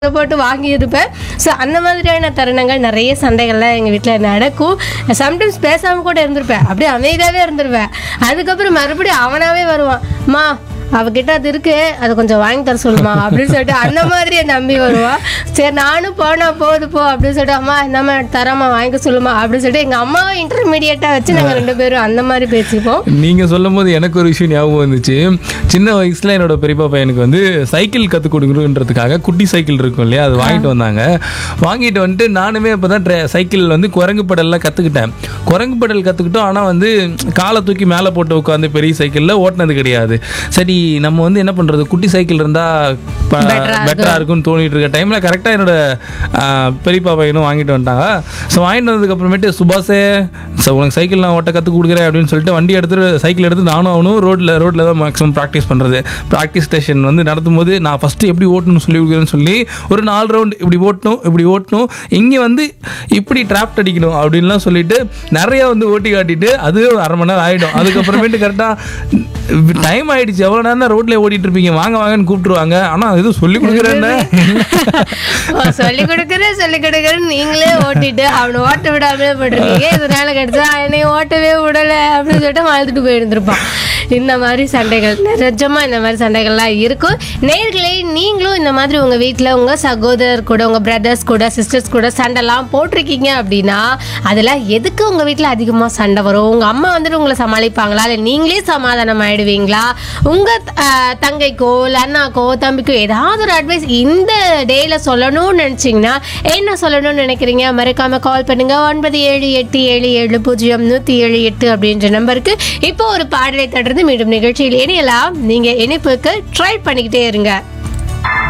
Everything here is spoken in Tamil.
போட்டு வாங்கி இருப்பேன் ஸோ அந்த மாதிரியான தருணங்கள் நிறைய சண்டைகள்லாம் எங்கள் வீட்டில் நடக்கும் சம்டைம்ஸ் பேசாமல் கூட இருந்திருப்பேன் அப்படியே அமைதியாகவே இருந்திருப்பேன் அதுக்கப்புறம் மறுபடியும் அவனாவே வருவான் மா அவகிட்ட அது இருக்கு அதை கொஞ்சம் வாங்கி தர சொல்லுமா அப்படின்னு சொல்லிட்டு அந்த மாதிரி என் நம்பி வருவான் சரி நானும் போனா போகுது போ அப்படின்னு சொல்லிட்டு அம்மா இந்தாம்மா தரமா வாங்கிக்க சொல்லுமா அப்படின்னு சொல்லிட்டு எங்கள் அம்மாவை இன்டர்மீடியட்டாக வச்சு நாங்கள் ரெண்டு பேரும் அந்த மாதிரி பேசிப்போம் நீங்க சொல்லும் போது எனக்கு ஒரு விஷயம் ஞாபகம் வந்துச்சு சின்ன வயசுல என்னோட பெரியப்பா பையனுக்கு வந்து சைக்கிள் கற்றுக் கொடுக்கணுன்றதுக்காக குட்டி சைக்கிள் இருக்கும் இல்லையா அது வாங்கிட்டு வந்தாங்க வாங்கிட்டு வந்துட்டு நானுமே இப்போ தான் சைக்கிள் வந்து குரங்கு படல்லாம் கற்றுக்கிட்டேன் குரங்கு படல் கற்றுக்கிட்டோம் ஆனால் வந்து காலை தூக்கி மேலே போட்டு உட்காந்து பெரிய சைக்கிளில் ஓட்டினது கிடையாது சரி நம்ம வந்து என்ன பண்ணுறது குட்டி சைக்கிள் இருந்தால் பெட்டராக இருக்கும்னு தோணிட்டு இருக்க டைமில் கரெக்டாக என்னோட ஆ, பெரியப்பா பையனும் வாங்கிட்டு வந்துட்டாங்க ஸோ வாங்கிட்டு வந்ததுக்கு அப்புறமேட்டு சுபாஷே ஸோ உனக்கு சைக்கிள் நான் ஓட்ட கற்றுக் கொடுக்குறேன் அப்படின்னு சொல்லிட்டு வண்டி எடுத்துட்டு சைக்கிள் எடுத்து நானும் அவனும் ரோட்டில் ரோட்டில் தான் மேக்ஸிமம் ப்ராக்டிஸ் பண்ணுறது ப்ராக்டிஸ் ஸ்டேஷன் வந்து நடத்தும் போது நான் ஃபஸ்ட்டு எப்படி ஓட்டணும்னு சொல்லி கொடுக்குறேன்னு சொல்லி ஒரு நாலு ரவுண்ட் இப்படி ஓட்டணும் இப்படி ஓட்டணும் இங்கே வந்து இப்படி டிராப்ட் அடிக்கணும் அப்படின்லாம் சொல்லிட்டு நிறைய வந்து ஓட்டி காட்டிட்டு அதுவே ஒரு அரை மணி நேரம் ஆகிடும் அதுக்கப்புறமேட்டு கரெக்டாக டைம் ஆயிடுச்சு எவ்வளோ நேரம் தான் ரோட்ல ஓட்டிட்டு இருப்பீங்க வாங்க வாங்கன்னு கூப்பிட்டுருவாங்க ஆனால் எதுவும் சொல்லி கொடுக்குறேன்னு சொல்லி கொடுக்குறேன் சொல்லி கொடுக்குறேன் நீங்களே ஓட்டிட்டு அவனை ஓட்ட விடாமலே போட்டிருக்கீங்க இதனால கிடைச்சா என்னை ஓட்டவே விடல அப்படின்னு சொல்லிட்டு வாழ்ந்துட்டு போயிருந்திருப்பான் இந்த மாதிரி சண்டைகள் நிஜமா இந்த மாதிரி சண்டைகள்லாம் இருக்கும் நேர்களே நீங்களும் இந்த மாதிரி உங்க வீட்டில் உங்க சகோதரர் கூட உங்க பிரதர்ஸ் கூட சிஸ்டர்ஸ் கூட சண்டைலாம் போட்டிருக்கீங்க அப்படின்னா அதெல்லாம் எதுக்கு உங்க வீட்டில் அதிகமாக சண்டை வரும் உங்க அம்மா வந்துட்டு உங்களை சமாளிப்பாங்களா இல்லை நீங்களே சமாதானம் ஆயிடுவீங்களா உங்க அஹ், தங்கைக்கோ இல்லை அண்ணாக்கோ தம்பிக்கோ ஏதாவது ஒரு அட்வைஸ் இந்த டேல சொல்லணும்னு நினைச்சீங்கன்னா என்ன சொல்லணும்னு நினைக்கிறீங்க மறக்காம கால் பண்ணுங்க ஒன்பது ஏழு எட்டு ஏழு ஏழு பூஜ்ஜியம் நூற்றி ஏழு எட்டு அப்படின்ற நம்பருக்கு இப்போ ஒரு பாடலை தொடர்ந்து மீண்டும் நிகழ்ச்சியில் இணையலாம் நீங்க இணைப்புக்கு ட்ரை பண்ணிக்கிட்டே இருங்க